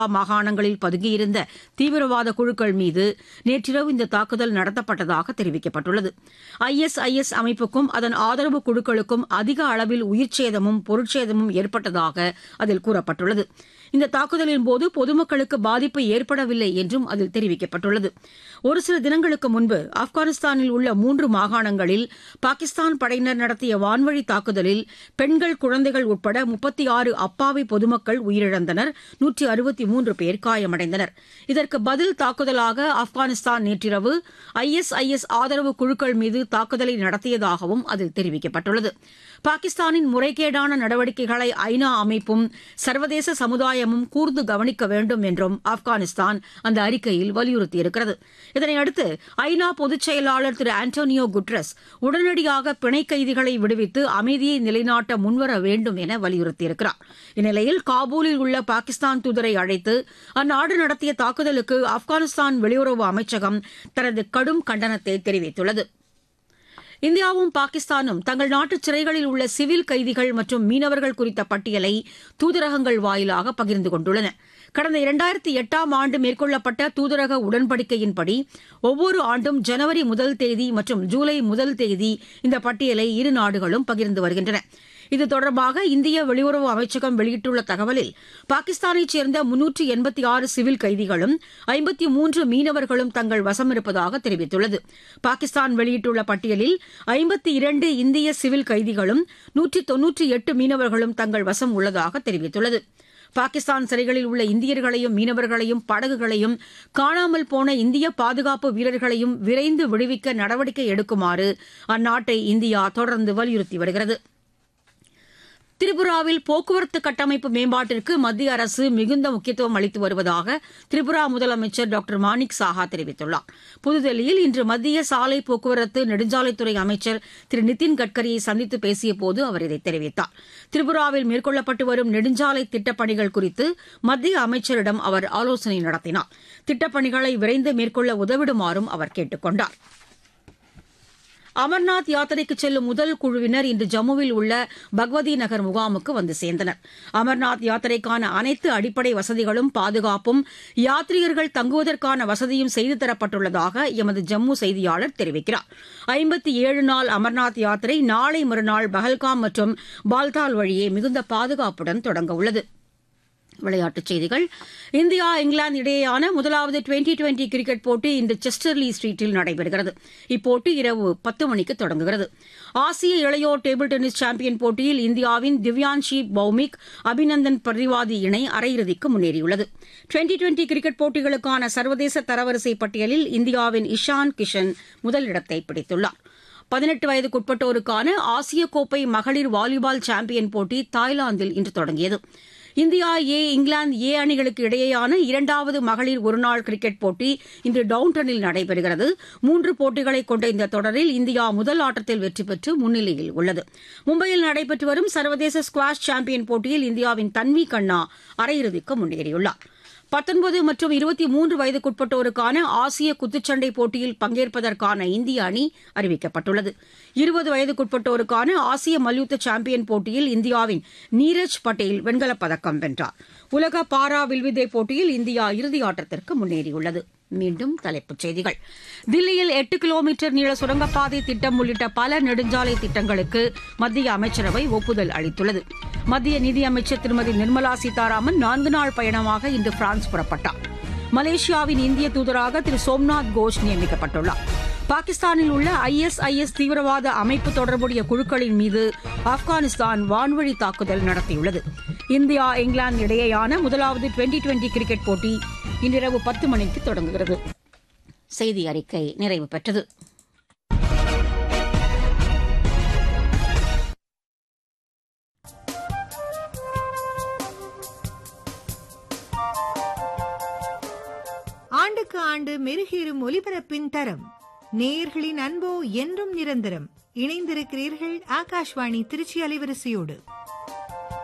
மாகாணங்களில் பதுங்கியிருந்த தீவிரவாத குழுக்கள் மீது நேற்றிரவு இந்த தாக்குதல் நடத்தப்பட்டதாக தெரிவிக்கப்பட்டுள்ளது ஐஎஸ்ஐஎஸ் அமைப்புக்கும் அதன் ஆதரவு குழுக்களுக்கும் அதிக அளவில் உயிர்ச்சேதமும் பொருட்சேதமும் ஏற்பட்டதாக அதில் கூறப்பட்டுள்ளது இந்த தாக்குதலின் போது பொதுமக்களுக்கு பாதிப்பு ஏற்படவில்லை என்றும் அதில் தெரிவிக்கப்பட்டுள்ளது ஒரு சில தினங்களுக்கு முன்பு ஆப்கானிஸ்தானில் உள்ள மூன்று மாகாணங்களில் பாகிஸ்தான் படையினர் நடத்திய வான்வழி தாக்குதலில் பெண்கள் குழந்தைகள் உட்பட முப்பத்தி ஆறு அப்பாவி பொதுமக்கள் உயிரிழந்தனர் நூற்றி அறுபத்தி மூன்று பேர் காயமடைந்தனர் இதற்கு பதில் தாக்குதலாக ஆப்கானிஸ்தான் நேற்றிரவு ஐஎஸ்ஐஎஸ் ஆதரவு குழுக்கள் மீது தாக்குதலை நடத்தியதாகவும் அதில் தெரிவிக்கப்பட்டுள்ளது பாகிஸ்தானின் முறைகேடான நடவடிக்கைகளை ஐநா அமைப்பும் சர்வதேச சமுதாயமும் கூர்ந்து கவனிக்க வேண்டும் என்றும் ஆப்கானிஸ்தான் அந்த அறிக்கையில் வலியுறுத்தியிருக்கிறது இதனையடுத்து ஐநா பொதுச் செயலாளர் திரு ஆண்டோனியோ குட்ரஸ் உடனடியாக பிணை கைதிகளை விடுவித்து அமைதியை நிலைநாட்ட முன்வர வேண்டும் என வலியுறுத்தியிருக்கிறார் இந்நிலையில் காபூலில் உள்ள பாகிஸ்தான் தூதரை அழைத்து அந்நாடு நடத்திய தாக்குதலுக்கு ஆப்கானிஸ்தான் வெளியுறவு அமைச்சகம் தனது கடும் கண்டனத்தை தெரிவித்துள்ளது இந்தியாவும் பாகிஸ்தானும் தங்கள் நாட்டு சிறைகளில் உள்ள சிவில் கைதிகள் மற்றும் மீனவர்கள் குறித்த பட்டியலை தூதரகங்கள் வாயிலாக பகிர்ந்து கொண்டுள்ளன கடந்த இரண்டாயிரத்தி எட்டாம் ஆண்டு மேற்கொள்ளப்பட்ட தூதரக உடன்படிக்கையின்படி ஒவ்வொரு ஆண்டும் ஜனவரி முதல் தேதி மற்றும் ஜூலை முதல் தேதி இந்த பட்டியலை இரு நாடுகளும் பகிர்ந்து வருகின்றன இது தொடர்பாக இந்திய வெளியுறவு அமைச்சகம் வெளியிட்டுள்ள தகவலில் பாகிஸ்தானைச் சேர்ந்த முன்னூற்று எண்பத்தி ஆறு சிவில் கைதிகளும் ஐம்பத்தி மூன்று மீனவர்களும் தங்கள் வசம் இருப்பதாக தெரிவித்துள்ளது பாகிஸ்தான் வெளியிட்டுள்ள பட்டியலில் ஐம்பத்தி இரண்டு இந்திய சிவில் கைதிகளும் நூற்றி தொன்னூற்றி எட்டு மீனவர்களும் தங்கள் வசம் உள்ளதாக தெரிவித்துள்ளது பாகிஸ்தான் சிறைகளில் உள்ள இந்தியர்களையும் மீனவர்களையும் படகுகளையும் காணாமல் போன இந்திய பாதுகாப்பு வீரர்களையும் விரைந்து விடுவிக்க நடவடிக்கை எடுக்குமாறு அந்நாட்டை இந்தியா தொடர்ந்து வலியுறுத்தி வருகிறது திரிபுராவில் போக்குவரத்து கட்டமைப்பு மேம்பாட்டிற்கு மத்திய அரசு மிகுந்த முக்கியத்துவம் அளித்து வருவதாக திரிபுரா முதலமைச்சர் டாக்டர் மாணிக் சாஹா தெரிவித்துள்ளார் புதுதில்லியில் இன்று மத்திய சாலை போக்குவரத்து நெடுஞ்சாலைத்துறை அமைச்சர் திரு நிதின் கட்கரியை சந்தித்து பேசியபோது அவர் இதை தெரிவித்தார் திரிபுராவில் மேற்கொள்ளப்பட்டு வரும் நெடுஞ்சாலை திட்டப்பணிகள் குறித்து மத்திய அமைச்சரிடம் அவர் ஆலோசனை நடத்தினார் திட்டப்பணிகளை விரைந்து மேற்கொள்ள உதவிடுமாறும் அவர் கேட்டுக் கொண்டாா் அமர்நாத் யாத்திரைக்கு செல்லும் முதல் குழுவினர் இன்று ஜம்முவில் உள்ள பகவதி நகர் முகாமுக்கு வந்து சேர்ந்தனர் அமர்நாத் யாத்திரைக்கான அனைத்து அடிப்படை வசதிகளும் பாதுகாப்பும் யாத்ரீகர்கள் தங்குவதற்கான வசதியும் செய்து தரப்பட்டுள்ளதாக எமது ஜம்மு செய்தியாளர் தெரிவிக்கிறார் ஐம்பத்தி ஏழு நாள் அமர்நாத் யாத்திரை நாளை மறுநாள் பஹல்காம் மற்றும் பால்தால் வழியே மிகுந்த பாதுகாப்புடன் தொடங்க உள்ளது விளையாட்டுச் செய்திகள் இந்தியா இங்கிலாந்து இடையேயான முதலாவது டுவெண்டி டுவெண்டி கிரிக்கெட் போட்டி இன்று செஸ்டர்லி ஸ்ட்ரீட்டில் நடைபெறுகிறது இப்போட்டி இரவு பத்து மணிக்கு தொடங்குகிறது ஆசிய இளையோர் டேபிள் டென்னிஸ் சாம்பியன் போட்டியில் இந்தியாவின் திவ்யான்ஷி பௌமிக் அபிநந்தன் பரிவாதி இணை அரையிறுதிக்கு முன்னேறியுள்ளது டுவெண்டி டுவெண்டி கிரிக்கெட் போட்டிகளுக்கான சர்வதேச தரவரிசை பட்டியலில் இந்தியாவின் இஷான் கிஷன் முதலிடத்தை பிடித்துள்ளார் பதினெட்டு வயதுக்குட்பட்டோருக்கான ஆசிய கோப்பை மகளிர் வாலிபால் சாம்பியன் போட்டி தாய்லாந்தில் இன்று தொடங்கியது இந்தியா ஏ இங்கிலாந்து ஏ அணிகளுக்கு இடையேயான இரண்டாவது மகளிர் ஒருநாள் கிரிக்கெட் போட்டி இன்று டவுன்டனில் நடைபெறுகிறது மூன்று போட்டிகளை கொண்ட இந்த தொடரில் இந்தியா முதல் ஆட்டத்தில் வெற்றி பெற்று முன்னிலையில் உள்ளது மும்பையில் நடைபெற்று வரும் சர்வதேச ஸ்குவாஷ் சாம்பியன் போட்டியில் இந்தியாவின் தன்வி கண்ணா அரையிறுதிக்கு முன்னேறியுள்ளார் பத்தொன்பது மற்றும் இருபத்தி மூன்று வயதுக்குட்பட்டோருக்கான ஆசிய குத்துச்சண்டை போட்டியில் பங்கேற்பதற்கான இந்திய அணி அறிவிக்கப்பட்டுள்ளது இருபது வயதுக்குட்பட்டோருக்கான ஆசிய மல்யுத்த சாம்பியன் போட்டியில் இந்தியாவின் நீரஜ் பட்டேல் வெண்கலப் பதக்கம் வென்றார் உலக பாரா வில்வித்தை போட்டியில் இந்தியா இறுதி ஆட்டத்திற்கு முன்னேறியுள்ளது மீண்டும் தலைப்புச் செய்திகள் தில்லியில் எட்டு கிலோமீட்டர் நீள சுரங்கப்பாதை திட்டம் உள்ளிட்ட பல நெடுஞ்சாலை திட்டங்களுக்கு மத்திய அமைச்சரவை ஒப்புதல் அளித்துள்ளது மத்திய நிதியமைச்சர் திருமதி நிர்மலா சீதாராமன் நான்கு நாள் பயணமாக இன்று பிரான்ஸ் புறப்பட்டார் மலேசியாவின் இந்திய தூதராக திரு சோம்நாத் கோஷ் நியமிக்கப்பட்டுள்ளார் பாகிஸ்தானில் உள்ள ஐஎஸ்ஐஎஸ் தீவிரவாத அமைப்பு தொடர்புடைய குழுக்களின் மீது ஆப்கானிஸ்தான் வான்வழி தாக்குதல் நடத்தியுள்ளது இந்தியா இங்கிலாந்து இடையேயான முதலாவது டுவெண்டி டுவெண்டி கிரிக்கெட் போட்டி இன்றிரவு பத்து மணிக்கு தொடங்குகிறது செய்தி அறிக்கை நிறைவு பெற்றது ஆண்டுக்கு ஆண்டு மெருகேறும் ஒலிபரப்பின் தரம் நேயர்களின் அன்போ என்றும் நிரந்தரம் இணைந்திருக்கிறீர்கள் ஆகாஷ்வாணி திருச்சி அலைவரிசையோடு